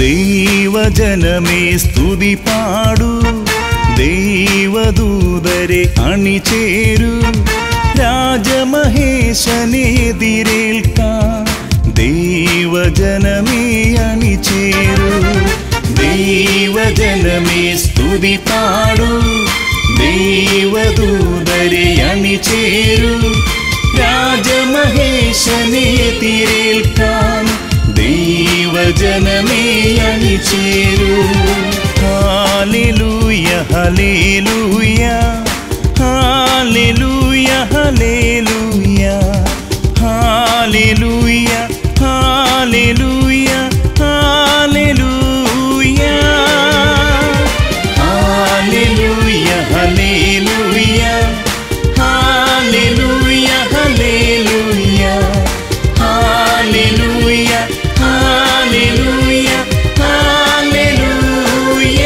ദൈവജനമേ സ്തുതി പാടൂ ദൈവദൂതരെ അണിചേരൂ രാജമഹേശനെ എതിരേൽക്കാം ദൈവജനമേ അണിചേരൂ ദൈവജനമേ സ്തുതി പാടൂ ദൈവദൂതരെ അണിചേരൂ രാജമഹേശനെ എതിരേൽക്കാം ദൈവജനമേ അണിചേരൂ ഹാലേലൂയ ഹലേലൂയ ഹാലേലൂയ ഹലേലൂയ ഹാലേലൂയ ഹാലേലൂയ ഹാലേലൂയ ഹാലേലൂയ ഹലേലൂയ ഹാലേലൂയ ഹലേലൂയ ഹാലേലൂയ ഹാലേലൂയ ഹാലേലൂയ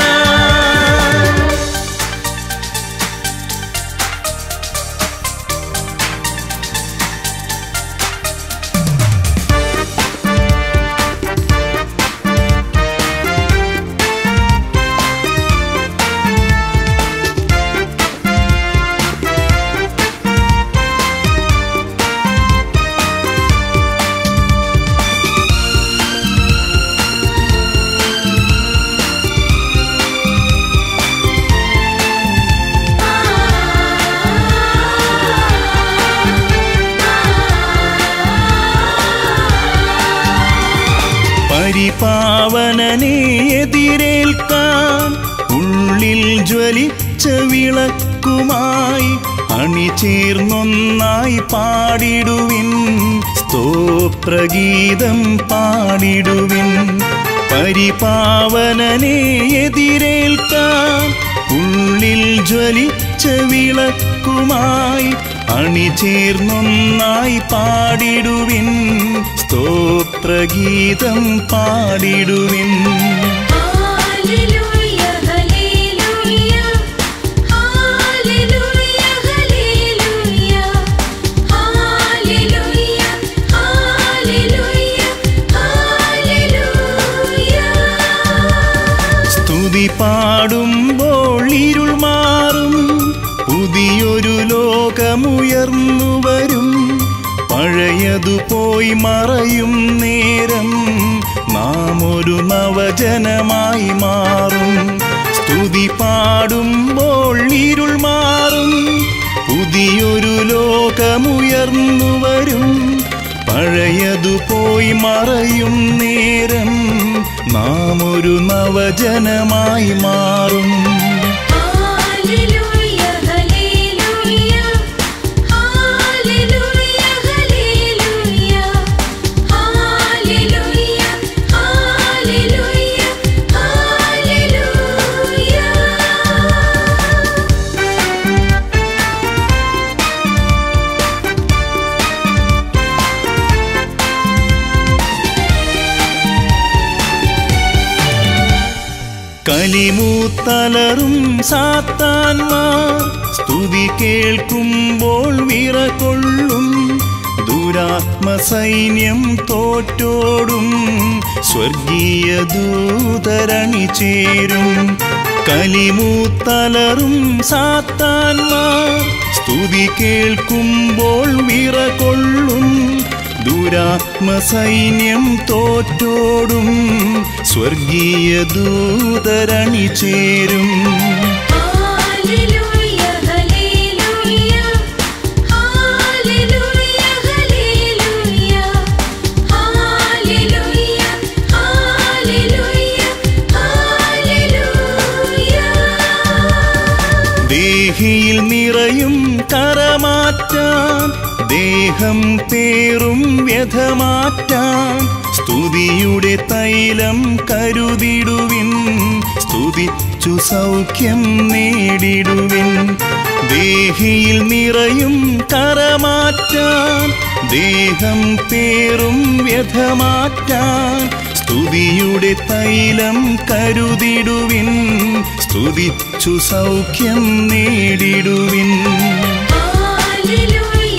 പരിപാവനനെ എതിരേൽക്കാൻ ഉള്ളിൽ ജ്വലിച്ച വിളക്കുമായി അണിചേർന്നൊന്നായി പാടിടുവിൻ സ്തോത്രഗീതം പാടിടുവിൻ പരിപാവനനെ എതിരേൽക്കാൻ ഉള്ളിൽ ജ്വലിച്ച വിളക്കുമായി അണിചേർന്നൊന്നായി പാടിടുവിൻ സ്തോത്രഗീതം പാടിടുവിൻ ഹല്ലേലൂയ ഹല്ലേലൂയ ഹല്ലേലൂയ ഹല്ലേലൂയ ഹല്ലേലൂയ ഹല്ലേലൂയ ഹല്ലേലൂയ സ്തുതി പാടുമ്പോൾ ഇരുൾ മാറും പുതിയൊരു ലോകമുയർന്നു വരും പഴയതു പോയി മറയും നേരം നാം ഒരു നവജനമായി മാറും സ്തുതി പാടുമ്പോൾ ഇരുൾ മാറും പുതിയൊരു ലോകമുയർന്നു വരും പഴയതു പോയി മറയും നേരം നാം ഒരു നവജനമായി മാറും ഹല്ലേലൂയ ഹല്ലേലൂയ ഹല്ലേലൂയ ഹല്ലേലൂയ ഹല്ലേലൂയ ഹല്ലേലൂയ ഹല്ലേലൂയ കലിമൂത്തലറും സാത്താൻമാർ സ്തുതി കേൾക്കുമ്പോൾ വിറകൊള്ളും ദുരാത്മസൈന്യം തോറ്റോടും സ്വർഗീയ ദൂതരണി ചേരും കലിമൂത്തലറും സാത്താൻമാർ സ്തുതി കേൾക്കുമ്പോൾ വിറകൊള്ളും ദുരാത്മസൈന്യം തോറ്റോടും സ്വർഗീയ ദൂതരണി ചേരും ഹല്ലേലൂയ ഹല്ലേലൂയ ഹല്ലേലൂയ ഹല്ലേലൂയ ഹല്ലേലൂയ ഹല്ലേലൂയ ഹല്ലേലൂയ ദേഹിയിൽ നിറയും കറമാറ്റാൻ ദേഹം പേറും വ്യഥമാറ്റാൻ സ്തുതിയുടെ തൈലം കരുതിടുവിൻ സ്തുതിച്ചു സൗഖ്യം നേടിടുവിൻ ദേഹിയിൽ നിറയും കറമാറ്റാൻ ദേഹം പേറും വ്യഥമാറ്റാൻ സ്തുതിയുടെ തൈലം കരുതിടുവിൻ സ്തുതിച്ചു സൗഖ്യം നേടിടുവിൻ ഹല്ലേലൂയ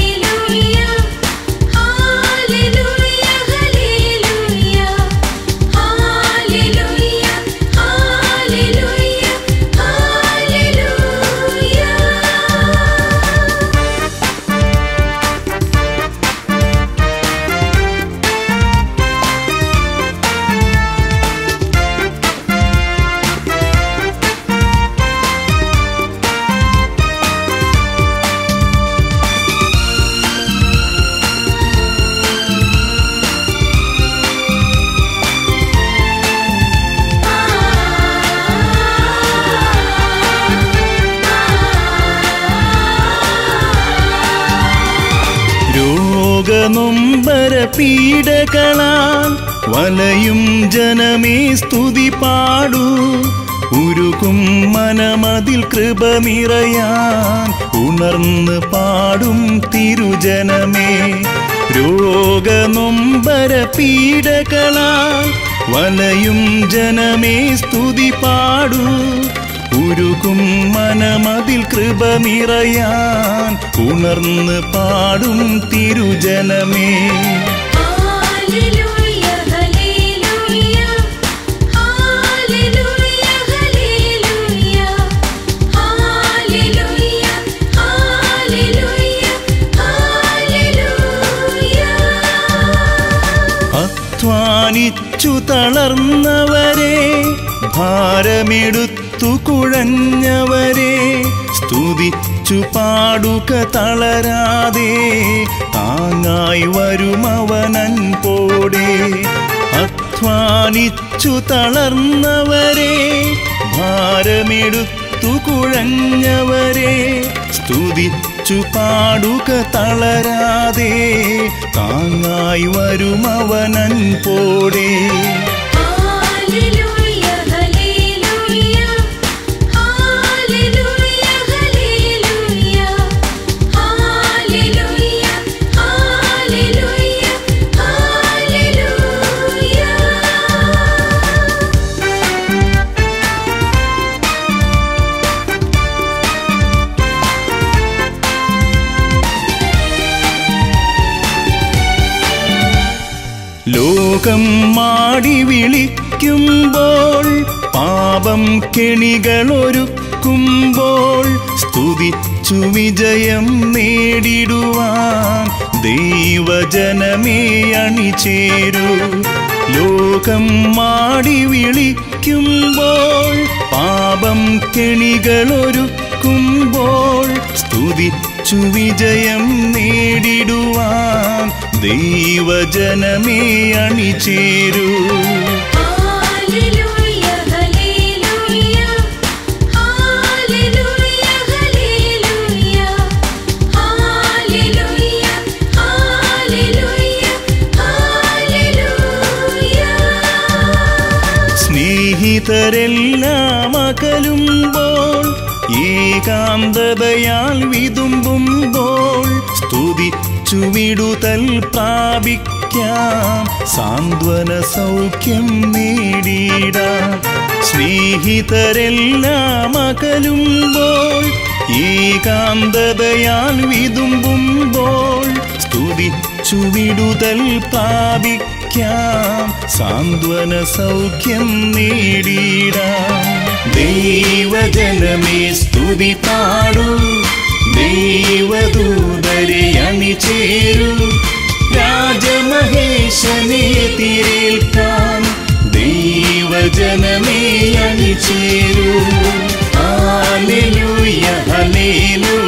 ഹല്ലേലൂയ ഹല്ലേലൂയ ഹല്ലേലൂയ രോഗനൊമ്പര പീഡകളാൽ വലയും ജനമേ സ്തുതി പാടൂ ഉരുകും മനമതിൽ കൃപ നിറയാൻ ഉണർന്ന് പാടും തിരുജനമേ രോഗനൊമ്പര പീഡകളാൽ വലയും ജനമേ സ്തുതി പാടൂ ഉരുകും മനമതിൽ കൃപ നിറയാൻ ഉണർന്ന് പാടും തിരുജനമേ ഹല്ലേലൂയ ഹല്ലേലൂയ ഹല്ലേലൂയ ഹല്ലേലൂയ ഹല്ലേലൂയ ഹല്ലേലൂയ ഹല്ലേലൂയ അധ്വാനിച്ചു തളർന്നവരെ ഭാരമെടുത്തു കുഴഞ്ഞവരെ സ്തുതിച്ചു പാടുക തളരാതെ താങ്ങായി വരുമവനൻ പോടെ അധ്വാനിച്ചു തളർന്നവരെ ഭാരമെടുത്തു കുഴഞ്ഞവരെ സ്തുതിച്ചു പാടുക തളരാതെ താങ്ങായി വരുമവനൻ പോടെ ഹല്ലേലൂയ ഹല്ലേലൂയ ഹല്ലേലൂയ ഹല്ലേലൂയ ഹല്ലേലൂയ ഹല്ലേലൂയ ഹല്ലേലൂയ ലോകം മാടി വിളിക്കുമ്പോൾ പാപം കെണികളൊരുക്കുമ്പോൾ സ്തുതിച്ചു വിജയം നേടിടുവാൻ ദൈവജനമേ അണിചേരൂ ലോകം മാടി വിളിക്കുമ്പോൾ പാപം കെണികളൊരുക്കുമ്പോൾ സ്തുതിച്ചു വിജയം നേടിടുവാൻ ദൈവജനമേ അണിചേരൂ ഹല്ലേലൂയ ഹല്ലേലൂയ ഹല്ലേലൂയ ഹല്ലേലൂയ ഹല്ലേലൂയ ഹല്ലേലൂയ ഹല്ലേലൂയ സ്നേഹിതരെല്ലാം അകലുമ്പോൾ ഏകാന്തതയാൽ വിതുമ്പുമ്പോൾ സ്തുതിച്ചു വിടുതൽ പ്രാപിക്കാം സാന്ത്വന സൗഖ്യം നേടിയിടാം സ്നേഹിതരെല്ലാം അകലുമ്പോൾ ഏകാന്തതയാൽ വിതുമ്പുമ്പോൾ സ്തുതിച്ചു വിടുതൽ പ്രാപിക്കാം സാന്ത്വന സൗഖ്യം നേടിയിടാം ദൈവജനമേ സ്തുതി പാടൂ ദൈവദൂതരെ അണിചേരൂ രാജമഹേശനെ തിരേൽക്കാൻ ദൈവജനമേ അണിചേരൂ ഹാലേലൂയ ഹലേലൂയ